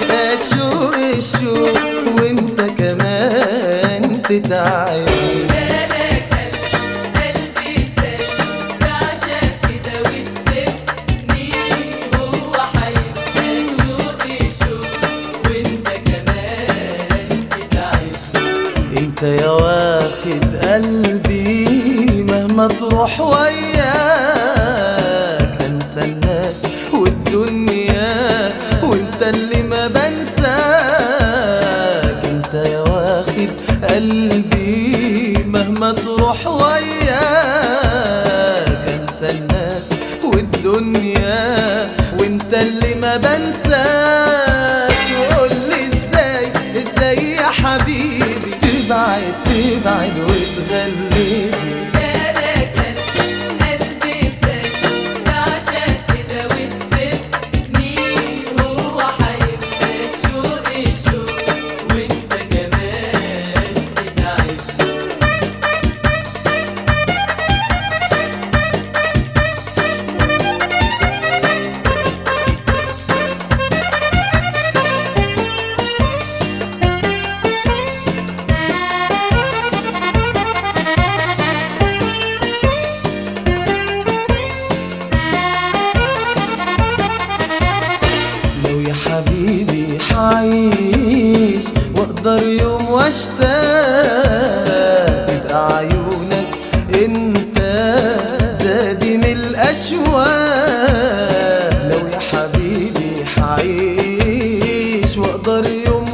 هيبقى الشوق الشوق وانت كمان تتعب بالك قلبي ساب بعشق كده وتسيبني هو هيبقى الشوق الشوق وانت كمان تتعب انت يا واخد قلبي مهما تروح وياك انسى الناس والدنيا وانت اللي ما بنساك انت يا واخد قلبي مهما تروح وياك انسى الناس والدنيا وانت اللي ما بنساك قول لي ازاي ازاي يا حبيبي تبعد تبعد وتغلبني بالك قلبي ساب بعشق كده وتسيبني هو هيبقى الشوق الشوق وانت كمان تتعب لو يا حبيبي حعيش واقدر يوم واشتاق تبقى عيونك انت زادي من الاشواق لو يا حبيبي حعيش واقدر يوم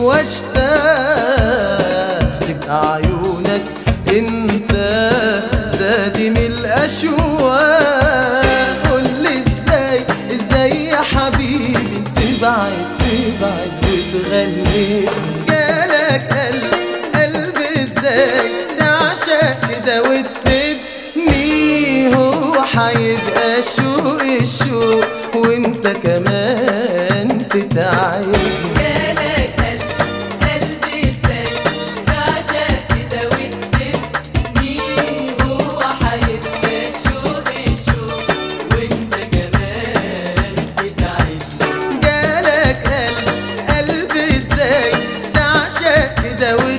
واشتاق تبقى عيونك انت زادي من الاشواق قول لي ازاي ازاي يا حبيبي تبعد تبعد وتغلب جالك قلب قلب ازاي تعشق كده وتسيبني هو هيبقى الشوق الشوق وانت كمان تتعبني بالك قلبي ساب بعشق كده وتسيبني هو هيبقى الشوق الشوق وانت كمان تتعب جالك قلب قلب ازاي تعشق كده